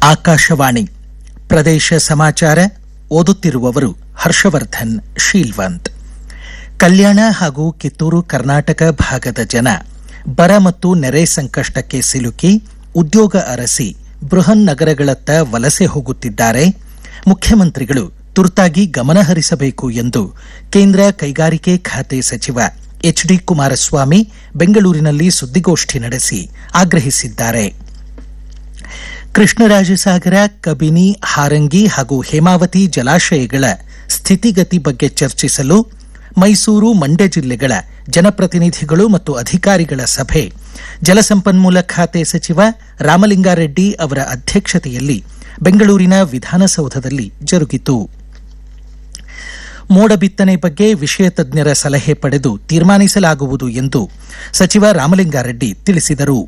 ಆಕಾಶವಾಣಿ ಪ್ರದೇಶ ಸಮಾಚಾರ ಓದುತ್ತಿರುವವರು ಹರ್ಷವರ್ಧನ್ ಶೀಲ್ವಂತ್ ಕಲ್ಯಾಣ ಹಾಗೂ ಕಿತ್ತೂರು ಕರ್ನಾಟಕ ಭಾಗದ ಜನ ಬರ ಮತ್ತು ನೆರೆ ಸಂಕಷ್ಟಕ್ಕೆ ಸಿಲುಕಿ ಉದ್ಯೋಗ ಅರಸಿ ಬೃಹನ್ ನಗರಗಳತ್ತ ವಲಸೆ ಹೋಗುತ್ತಿದ್ದಾರೆ ಮುಖ್ಯಮಂತ್ರಿಗಳು ತುರ್ತಾಗಿ ಗಮನಹರಿಸಬೇಕು ಎಂದು ಕೇಂದ್ರ ಕೈಗಾರಿಕೆ ಖಾತೆ ಸಚಿವ ಎಚ್ ಡಿ ಕುಮಾರಸ್ವಾಮಿ ಬೆಂಗಳೂರಿನಲ್ಲಿ ಸುದ್ದಿಗೋಷ್ಠಿ ನಡೆಸಿ ಆಗ್ರಹಿಸಿದ್ದಾರೆ ಕೃಷ್ಣರಾಜಸಾಗರ ಕಬಿನಿ ಹಾರಂಗಿ ಹಾಗೂ ಹೇಮಾವತಿ ಜಲಾಶಯಗಳ ಸ್ಥಿತಿಗತಿ ಬಗ್ಗೆ ಚರ್ಚಿಸಲು ಮೈಸೂರು ಮಂಡ್ಯ ಜಿಲ್ಲೆಗಳ ಜನಪ್ರತಿನಿಧಿಗಳು ಮತ್ತು ಅಧಿಕಾರಿಗಳ ಸಭೆ ಜಲಸಂಪನ್ಮೂಲ ಖಾತೆ ಸಚಿವ ರಾಮಲಿಂಗಾರೆಡ್ಡಿ ಅವರ ಅಧ್ಯಕ್ಷತೆಯಲ್ಲಿ ಬೆಂಗಳೂರಿನ ವಿಧಾನಸೌಧದಲ್ಲಿ ಜರುಗಿತು ಮೋಡ ಬಿತ್ತನೆ ಬಗ್ಗೆ ವಿಷಯ ತಜ್ಞರ ಸಲಹೆ ಪಡೆದು ತೀರ್ಮಾನಿಸಲಾಗುವುದು ಎಂದು ಸಚಿವ ರಾಮಲಿಂಗಾರೆಡ್ಡಿ ತಿಳಿಸಿದರು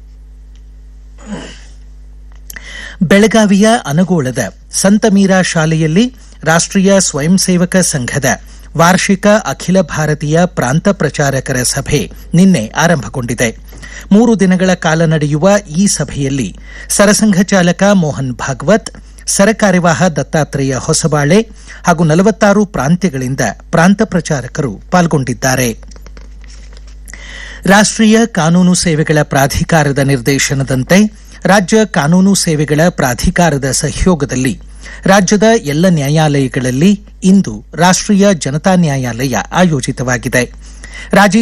ಬೆಳಗಾವಿಯ ಅನಗೋಳದ ಸಂತಮೀರಾ ಶಾಲೆಯಲ್ಲಿ ರಾಷ್ಟ್ರೀಯ ಸ್ವಯಂ ಸೇವಕ ಸಂಘದ ವಾರ್ಷಿಕ ಅಖಿಲ ಭಾರತೀಯ ಪ್ರಾಂತ ಪ್ರಚಾರಕರ ಸಭೆ ನಿನ್ನೆ ಆರಂಭಗೊಂಡಿದೆ ಮೂರು ದಿನಗಳ ಕಾಲ ನಡೆಯುವ ಈ ಸಭೆಯಲ್ಲಿ ಸರಸಂಘ ಚಾಲಕ ಮೋಹನ್ ಭಾಗವತ್ ಸರಕಾರ್ಯವಾಹ ದತ್ತಾತ್ರೇಯ ಹೊಸಬಾಳೆ ಹಾಗೂ ನಲವತ್ತಾರು ಪ್ರಾಂತ್ಯಗಳಿಂದ ಪ್ರಾಂತ ಪ್ರಚಾರಕರು ಪಾಲ್ಗೊಂಡಿದ್ದಾರೆ ರಾಷ್ಟ್ರೀಯ ಕಾನೂನು ಸೇವೆಗಳ ಪ್ರಾಧಿಕಾರದ ನಿರ್ದೇಶನದಂತೆ ರಾಜ್ಯ ಕಾನೂನು ಸೇವೆಗಳ ಪ್ರಾಧಿಕಾರದ ಸಹಯೋಗದಲ್ಲಿ ರಾಜ್ಯದ ಎಲ್ಲ ನ್ಯಾಯಾಲಯಗಳಲ್ಲಿ ಇಂದು ರಾಷ್ಟ್ರೀಯ ಜನತಾ ನ್ಯಾಯಾಲಯ ಆಯೋಜಿತವಾಗಿದೆ ರಾಜೀವ್